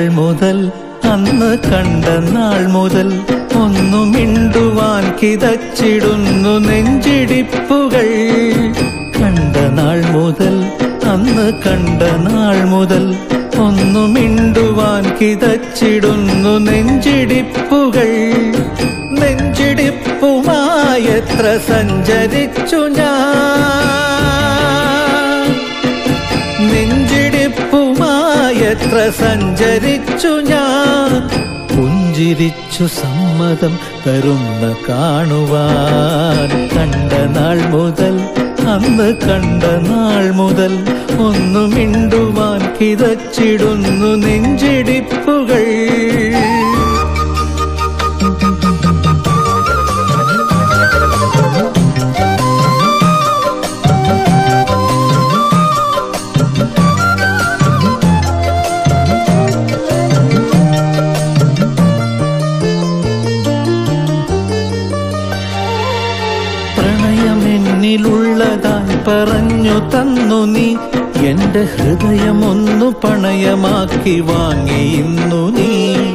മുതൽ അന്ന് കണ്ട നാൾ മുതൽ ഒന്നു മിണ്ടുവാൻ കിതച്ചിടുന്നു നെഞ്ചിടിപ്പുകൾ കണ്ട നാൾ മുതൽ അന്ന് കണ്ട നാൾ മുതൽ ഒന്നു മിണ്ടുവാൻ കിതച്ചിടുന്നു നെഞ്ചിടിപ്പുകൾ നെഞ്ചിടിപ്പുമായെത്ര സഞ്ചരിച്ചു ഞാൻ നെഞ്ചിടിപ്പുമായെത്ര സഞ്ചരിച്ചു ഞാൻ പുഞ്ചിരിച്ചു സമ്മതം തരുന്ന കാണുവാൻ കണ്ട നാൾ മുതൽ അന്ന് കണ്ട നാൾ മുതൽ ഒന്നു മിണ്ടുവാൻ കിതച്ചിടുന്നു നെഞ്ചിടിപ്പുകൾ പ്രണയമെന്നിലുള്ളതായി പറഞ്ഞു തന്നു നീ എന്റെ ഹൃദയമൊന്നു പണയമാക്കി വാങ്ങി ഇന്നു നീ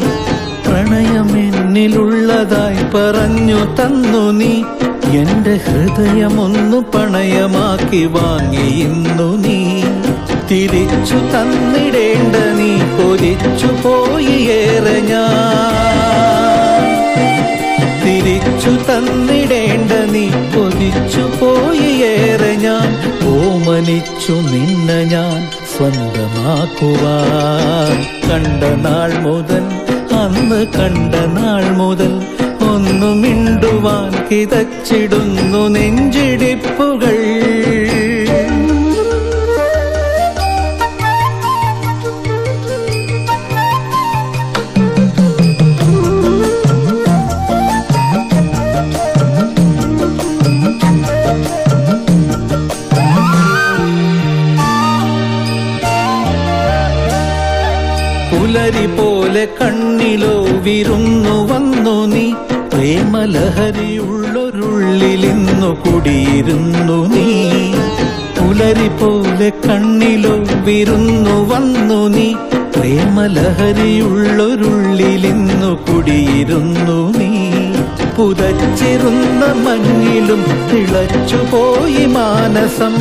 പ്രണയമെന്നിലുള്ളതായി പറഞ്ഞു തന്നു നീ എന്റെ ഹൃദയമൊന്നു പണയമാക്കി വാങ്ങി ഇന്നു നീ തിരിച്ചു തന്നിടേണ്ട നീ കൊതിച്ചു പോയി ഏറെ ഞാൻ തിരിച്ചു തന്നിടേണ്ട നീ കൊതിച്ചു പോയി ഏറെ ഞാൻ ഓമനിച്ചു നിന്ന ഞാൻ സ്വന്തമാക്കുവാൻ കണ്ട നാൾ മുതൽ അന്ന് കണ്ട നാൾ മുതൽ ഒന്നു മിണ്ടുവാൻ കിതച്ചിടുന്നു നെഞ്ചിടിപ്പുകൾ പുലരി പോലെ കണ്ണിലോ വിരുന്നു വന്നു നീ പ്രേമലഹരിയുള്ളൊരുള്ളിലിന്നു കുടിയിരുന്നു നീ പുലരി പോലെ കണ്ണിലോ വിരുന്നു വന്നു നീ പ്രേമലഹരിയുള്ളൊരുള്ളിലിന്നു കുടിയിരുന്നു നീ പുതച്ചിരുന്ന മഞ്ഞിലും തിളച്ചുപോയി മാനസം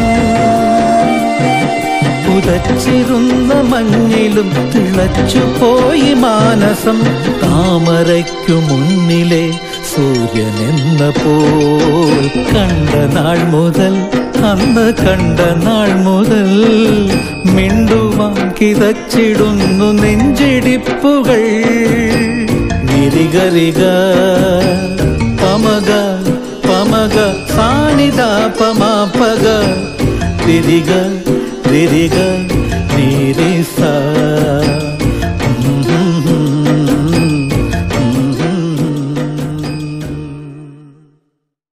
പുതച്ചിരുന്ന മഞ്ഞിലും തിളച്ചു പോയി മാനസം താമരയ്ക്കു മുന്നിലെ സൂര്യനെന്ന പോൽ കണ്ട നാൾ മുതൽ അന്ന് കണ്ട നാൾ മുതൽ മിണ്ടുവാൻ കിതച്ചിടുന്നു നെഞ്ചിടിപ്പുകൾ ഗിരിഗരിക പമക പമക സാനിത പമാപക തിരിക തിരിക നീരി സാ